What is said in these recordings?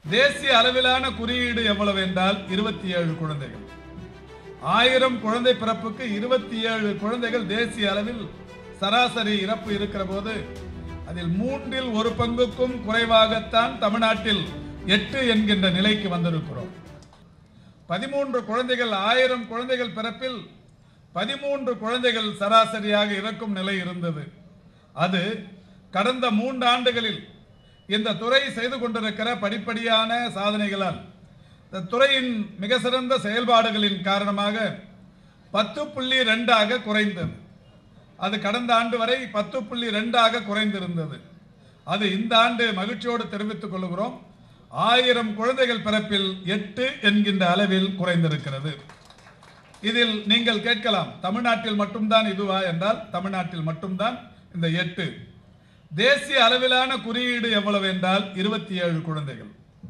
தேசிய அளவிலான குறியீடு எவ்வளவு என்றால் இருபத்தி ஏழு குழந்தைகள் ஆயிரம் குழந்தை பிறப்புக்கு இருபத்தி ஏழு குழந்தைகள் தேசிய அளவில் சராசரி இறப்பு இருக்கிற போது அதில் மூன்றில் ஒரு பங்குக்கும் குறைவாகத்தான் தமிழ்நாட்டில் எட்டு என்கின்ற நிலைக்கு வந்திருக்கிறோம் பதிமூன்று குழந்தைகள் ஆயிரம் குழந்தைகள் பிறப்பில் பதிமூன்று குழந்தைகள் சராசரியாக இறக்கும் நிலை இருந்தது அது கடந்த மூன்று ஆண்டுகளில் இந்த துறை செய்து கொண்டிருக்கிற படிப்படியான சாதனைகளால் இந்த துறையின் மிக சிறந்த செயல்பாடுகளின் காரணமாக பத்து புள்ளி ரெண்டாக குறைந்தது அது கடந்த ஆண்டு வரை பத்து புள்ளி ரெண்டாக குறைந்திருந்தது அது இந்த ஆண்டு மகிழ்ச்சியோடு தெரிவித்துக் கொள்கிறோம் ஆயிரம் குழந்தைகள் பிறப்பில் எட்டு என்கின்ற அளவில் குறைந்திருக்கிறது இதில் நீங்கள் கேட்கலாம் தமிழ்நாட்டில் மட்டும்தான் இதுவா என்றால் தமிழ்நாட்டில் மட்டும்தான் இந்த எட்டு தேசிய அளவிலான குறியீடு எவ்வளவு என்றால் இருபத்தி ஏழு குழந்தைகள்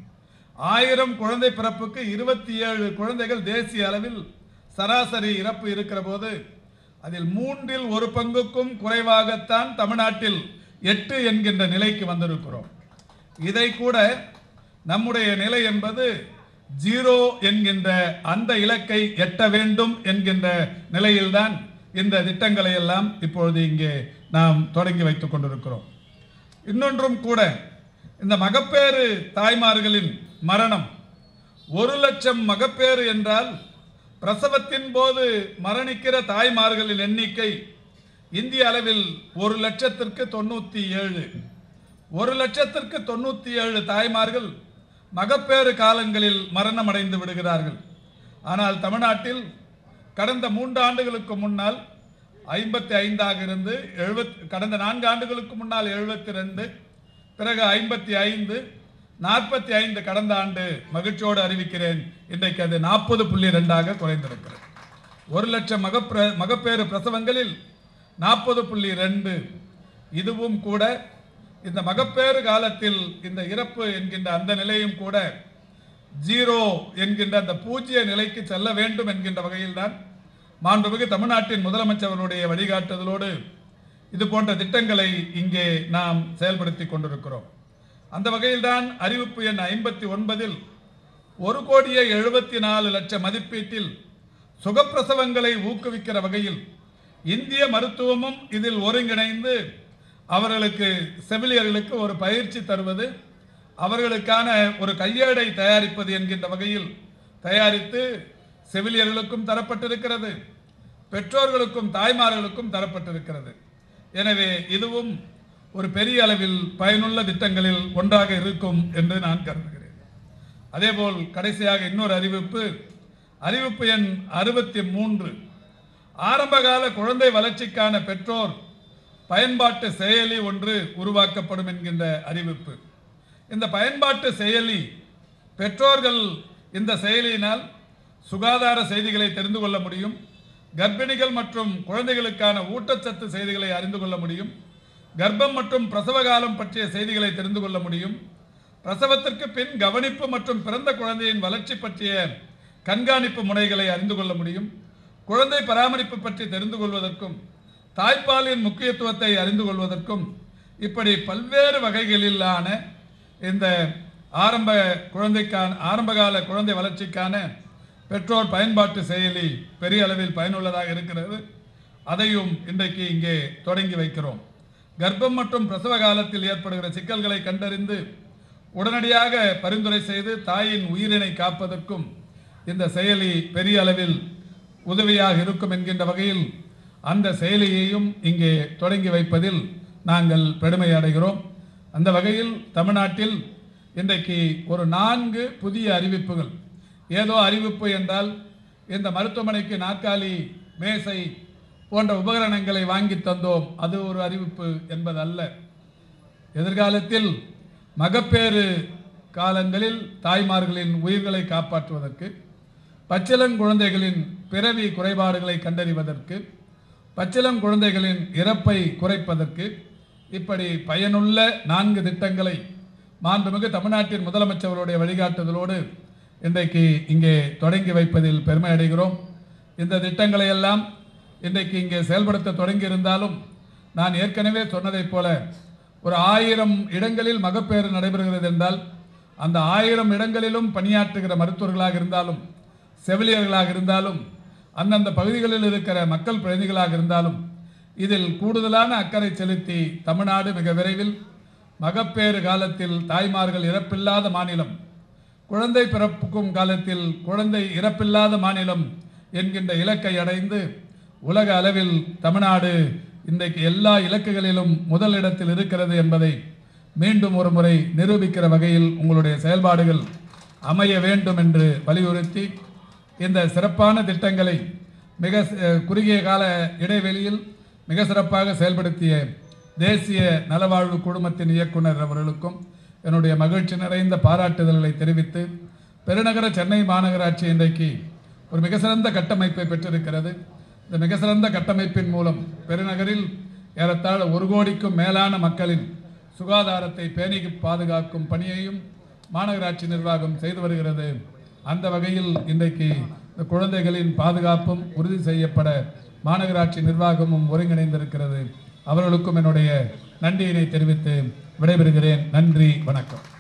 ஆயிரம் குழந்தை பிறப்புக்கு இருபத்தி ஏழு குழந்தைகள் தேசிய அளவில் சராசரி இறப்பு இருக்கிற போது அதில் மூன்றில் ஒரு பங்குக்கும் குறைவாகத்தான் தமிழ்நாட்டில் எட்டு என்கின்ற நிலைக்கு வந்திருக்கிறோம் இதை கூட நம்முடைய நிலை என்பது ஜீரோ என்கின்ற அந்த இலக்கை எட்ட வேண்டும் என்கின்ற நிலையில்தான் இந்த திட்டங்களை எல்லாம் இப்பொழுது இங்கே நாம் தொடங்கி வைத்துக் கொண்டிருக்கிறோம் இன்னொன்றும் கூட இந்த மகப்பேறு தாய்மார்களின் மரணம் ஒரு லட்சம் மகப்பேறு என்றால் பிரசவத்தின் போது மரணிக்கிற தாய்மார்களின் எண்ணிக்கை இந்திய அளவில் ஒரு லட்சத்திற்கு தொண்ணூத்தி ஏழு ஒரு லட்சத்திற்கு தொண்ணூத்தி ஏழு தாய்மார்கள் மகப்பேறு காலங்களில் மரணம் அடைந்து விடுகிறார்கள் ஆனால் தமிழ்நாட்டில் கடந்த மூன்று ஆண்டுகளுக்கு முன்னால் ஐம்பத்தி ஐந்தாக இருந்து எழுபத் கடந்த நான்கு ஆண்டுகளுக்கு முன்னால் எழுபத்தி ரெண்டு பிறகு ஐம்பத்தி ஐந்து நாற்பத்தி ஐந்து கடந்த ஆண்டு மகிழ்ச்சியோடு அறிவிக்கிறேன் இன்றைக்கு அது நாற்பது புள்ளி ரெண்டாக குறைந்திருக்கிறது ஒரு லட்சம் மகப்பிர மகப்பேறு பிரசவங்களில் நாற்பது புள்ளி ரெண்டு இதுவும் கூட இந்த மகப்பேறு காலத்தில் இந்த இறப்பு என்கின்ற அந்த நிலையும் கூட ஜீரோ என்கின்ற அந்த பூஜ்ய நிலைக்கு செல்ல வேண்டும் என்கின்ற வகையில்தான் மாண்புமிகு தமிழ்நாட்டின் முதலமைச்சர்களுடைய வழிகாட்டுதலோடு இது போன்ற திட்டங்களை இங்கே நாம் செயல்படுத்தி கொண்டிருக்கிறோம் அந்த வகையில்தான் அறிவிப்பு எண் ஐம்பத்தி ஒன்பதில் ஒரு கோடியே எழுபத்தி நாலு லட்சம் மதிப்பீட்டில் சுகப்பிரசவங்களை ஊக்குவிக்கிற வகையில் இந்திய மருத்துவமும் இதில் ஒருங்கிணைந்து அவர்களுக்கு செவிலியர்களுக்கு ஒரு பயிற்சி தருவது அவர்களுக்கான ஒரு கையேடை தயாரிப்பது என்கின்ற வகையில் தயாரித்து செவிலியர்களுக்கும் தரப்பட்டிருக்கிறது பெற்றோர்களுக்கும் தாய்மார்களுக்கும் தரப்பட்டிருக்கிறது எனவே இதுவும் ஒரு பெரிய அளவில் பயனுள்ள திட்டங்களில் ஒன்றாக இருக்கும் என்று நான் கருதுகிறேன் அதேபோல் கடைசியாக இன்னொரு அறிவிப்பு அறிவிப்பு எண் அறுபத்தி மூன்று ஆரம்பகால குழந்தை வளர்ச்சிக்கான பெற்றோர் பயன்பாட்டு செயலி ஒன்று உருவாக்கப்படும் என்கின்ற அறிவிப்பு இந்த பயன்பாட்டு செயலி பெற்றோர்கள் இந்த செயலியினால் சுகாதார செய்திகளை தெரிந்து கொள்ள முடியும் கர்ப்பிணிகள் மற்றும் குழந்தைகளுக்கான ஊட்டச்சத்து செய்திகளை அறிந்து கொள்ள முடியும் கர்ப்பம் மற்றும் பிரசவ காலம் பற்றிய செய்திகளை தெரிந்து கொள்ள முடியும் பிரசவத்திற்கு பின் கவனிப்பு மற்றும் பிறந்த குழந்தையின் வளர்ச்சி பற்றிய கண்காணிப்பு முறைகளை அறிந்து கொள்ள முடியும் குழந்தை பராமரிப்பு பற்றி தெரிந்து கொள்வதற்கும் தாய்ப்பாலின் முக்கியத்துவத்தை அறிந்து கொள்வதற்கும் இப்படி பல்வேறு வகைகளிலான இந்த ஆரம்ப குழந்தைக்கான ஆரம்பகால குழந்தை வளர்ச்சிக்கான பெற்றோர் பயன்பாட்டு செயலி பெரிய அளவில் பயனுள்ளதாக இருக்கிறது அதையும் இன்றைக்கு இங்கே தொடங்கி வைக்கிறோம் கர்ப்பம் மற்றும் பிரசவ காலத்தில் ஏற்படுகிற சிக்கல்களை கண்டறிந்து உடனடியாக பரிந்துரை செய்து தாயின் உயிரினை காப்பதற்கும் இந்த செயலி பெரிய அளவில் உதவியாக இருக்கும் என்கின்ற வகையில் அந்த செயலியையும் இங்கே தொடங்கி வைப்பதில் நாங்கள் பெருமை அடைகிறோம் அந்த வகையில் தமிழ்நாட்டில் இன்றைக்கு ஒரு நான்கு புதிய அறிவிப்புகள் ஏதோ அறிவிப்பு என்றால் இந்த மருத்துவமனைக்கு நாற்காலி மேசை போன்ற உபகரணங்களை வாங்கி தந்தோம் அது ஒரு அறிவிப்பு என்பதல்ல எதிர்காலத்தில் மகப்பேறு காலங்களில் தாய்மார்களின் உயிர்களை காப்பாற்றுவதற்கு பச்சிளங்குழந்தைகளின் பிறவி குறைபாடுகளை கண்டறிவதற்கு பச்சிளம் குழந்தைகளின் இறப்பை குறைப்பதற்கு இப்படி பயனுள்ள நான்கு திட்டங்களை மாண்புமிகு தமிழ்நாட்டின் முதலமைச்சர்களுடைய வழிகாட்டுதலோடு இன்றைக்கு இங்கே தொடங்கி வைப்பதில் பெருமை அடைகிறோம் இந்த திட்டங்களை எல்லாம் இன்றைக்கு இங்கே செயல்படுத்த தொடங்கி இருந்தாலும் நான் ஏற்கனவே சொன்னதைப் போல ஒரு ஆயிரம் இடங்களில் மகப்பேறு நடைபெறுகிறது என்றால் அந்த ஆயிரம் இடங்களிலும் பணியாற்றுகிற மருத்துவர்களாக இருந்தாலும் செவிலியர்களாக இருந்தாலும் அந்தந்த பகுதிகளில் இருக்கிற மக்கள் பிரதிநிதிகளாக இருந்தாலும் இதில் கூடுதலான அக்கறை செலுத்தி தமிழ்நாடு மிக விரைவில் மகப்பேறு காலத்தில் தாய்மார்கள் இறப்பில்லாத மாநிலம் குழந்தை பிறப்புக்கும் காலத்தில் குழந்தை இறப்பில்லாத மாநிலம் என்கின்ற இலக்கை அடைந்து உலக அளவில் தமிழ்நாடு இன்றைக்கு எல்லா இலக்குகளிலும் முதலிடத்தில் இருக்கிறது என்பதை மீண்டும் ஒரு முறை நிரூபிக்கிற வகையில் உங்களுடைய செயல்பாடுகள் அமைய வேண்டும் என்று வலியுறுத்தி இந்த சிறப்பான திட்டங்களை மிக அஹ், குறுகிய கால இடைவெளியில் மிக சிறப்பாக செயல்படுத்திய தேசிய நலவாழ்வு குழுமத்தின் இயக்குனர் அவர்களுக்கும் என்னுடைய மகிழ்ச்சி நிறைந்த பாராட்டுதல்களை தெரிவித்து பெருநகர சென்னை மாநகராட்சி இன்றைக்கு ஒரு மிக சிறந்த கட்டமைப்பை பெற்றிருக்கிறது இந்த மிக சிறந்த கட்டமைப்பின் மூலம் பெருநகரில் ஏறத்தாழ ஒரு கோடிக்கும் மேலான மக்களின் சுகாதாரத்தை பேணி பாதுகாக்கும் பணியையும் மாநகராட்சி நிர்வாகம் செய்து வருகிறது அந்த வகையில் இன்றைக்கு இந்த குழந்தைகளின் பாதுகாப்பும் உறுதி செய்யப்பட மாநகராட்சி நிர்வாகமும் ஒருங்கிணைந்திருக்கிறது அவர்களுக்கும் என்னுடைய நன்றியினை தெரிவித்து விடைபெறுகிறேன் நன்றி வணக்கம்